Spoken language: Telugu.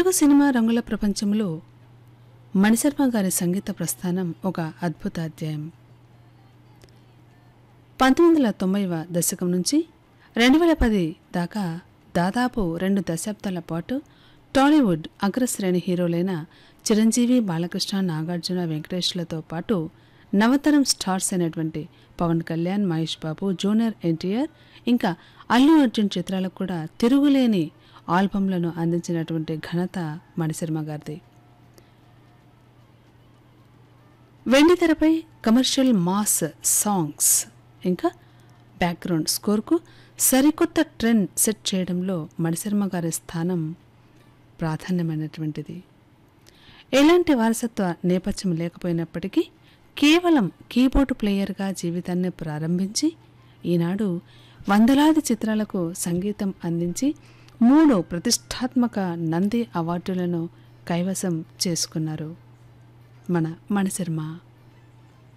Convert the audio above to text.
తెలుగు సినిమా రంగుల ప్రపంచంలో మణిశర్మ గారి సంగీత ప్రస్థానం ఒక అద్భుత అధ్యాయం పంతొమ్మిది వందల తొంభైవ దశకం నుంచి రెండు వేల పది దాకా దాదాపు రెండు దశాబ్దాల పాటు టాలీవుడ్ అగ్రశ్రేణి హీరోలైన చిరంజీవి బాలకృష్ణ నాగార్జున వెంకటేష్లతో పాటు నవతరం స్టార్స్ అయినటువంటి పవన్ కళ్యాణ్ మహేష్ బాబు జూనియర్ ఎన్టీఆర్ ఇంకా అల్లు అర్జున్ చిత్రాలకు కూడా తిరుగులేని ఆల్బమ్లను అందించినటువంటి ఘనత మణిశర్మ గారిది వెండితెరపై కమర్షియల్ మాస్ సాంగ్స్ ఇంకా బ్యాక్గ్రౌండ్ స్కోర్కు సరికొత్త ట్రెండ్ సెట్ చేయడంలో మణిశర్మ గారి స్థానం ప్రాధాన్యమైనటువంటిది ఎలాంటి వారసత్వ నేపథ్యం లేకపోయినప్పటికీ కేవలం కీబోర్డు ప్లేయర్గా జీవితాన్ని ప్రారంభించి ఈనాడు వందలాది చిత్రాలకు సంగీతం అందించి మూడు ప్రతిష్టాత్మక నంది అవార్డులను కైవసం చేసుకున్నారు మన మణిశర్మ